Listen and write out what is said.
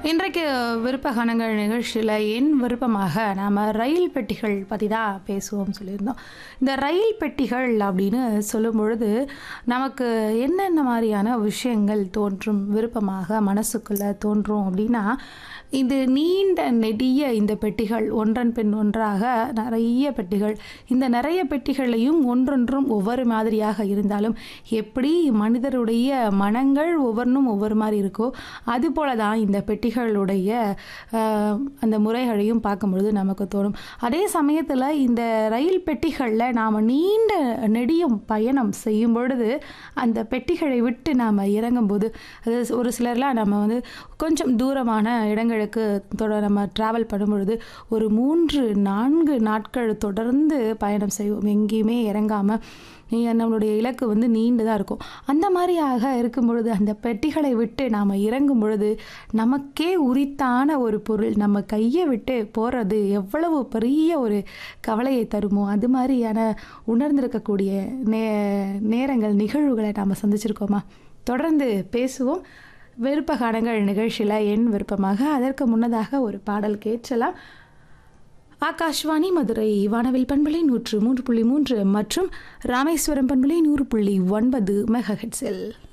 இன்றைக்கு விருப்ப கானங்கள் நிகழ்ச்சியில் என் விருப்பமாக நாம் ரயில் பெட்டிகள் பற்றி தான் பேசுவோம் சொல்லியிருந்தோம் இந்த ரயில் பெட்டிகள் அப்படின்னு சொல்லும் பொழுது நமக்கு என்னென்ன மாதிரியான விஷயங்கள் தோன்றும் விருப்பமாக மனசுக்குள்ளே தோன்றும் அப்படின்னா இது நீண்ட நெடிய இந்த பெட்டிகள் ஒன்றன் பின் ஒன்றாக நிறைய பெட்டிகள் இந்த நிறைய பெட்டிகளையும் ஒன்றொன்றும் ஒவ்வொரு மாதிரியாக இருந்தாலும் எப்படி மனிதருடைய மனங்கள் ஒவ்வொன்றும் ஒவ்வொரு மாதிரி இருக்கோ அதுபோல தான் இந்த பெட்டிகளுடைய ஆஹ், அந்த முறைகளையும் பார்க்கும்பொழுது நமக்கு தோணும் அதே சமயத்தில் இந்த ரயில் பெட்டிகளில் நாம் நீண்ட நெடியும் பயணம் செய்யும் பொழுது அந்த பெட்டிகளை விட்டு நாம் இறங்கும்போது அது ஒரு சிலர்லாம் நம்ம வந்து கொஞ்சம் தூரமான இடங்களுக்கு தொட நம்ம ட்ராவல் பண்ணும்பொழுது ஒரு மூன்று நான்கு நாட்கள் தொடர்ந்து பயணம் செய்வோம் எங்கேயுமே இறங்காமல் நம்மளுடைய இலக்கு வந்து நீண்டுதான் இருக்கும் அந்த மாதிரியாக இருக்கும் பொழுது அந்த பெட்டிகளை விட்டு நாம் இறங்கும் பொழுது நமக்கே உரித்தான ஒரு பொருள் நம்ம கையை விட்டு போகிறது எவ்வளவு பெரிய ஒரு கவலையை தருமோ அது மாதிரியான உணர்ந்திருக்கக்கூடிய நே நேரங்கள் நிகழ்வுகளை நாம் சந்திச்சிருக்கோமா தொடர்ந்து பேசுவோம் விருப்ப கானங்கள் நிகழ்ச்சியில் என் விருப்பமாக அதற்கு முன்னதாக ஒரு பாடல் கேட்கலாம் ஆகாஷ்வாணி மதுரை வானவில் பண்பலை நூற்று மூன்று புள்ளி மூன்று மற்றும் ராமேஸ்வரம் பண்பலை நூறு புள்ளி ஒன்பது மெகஹெட்ஸில்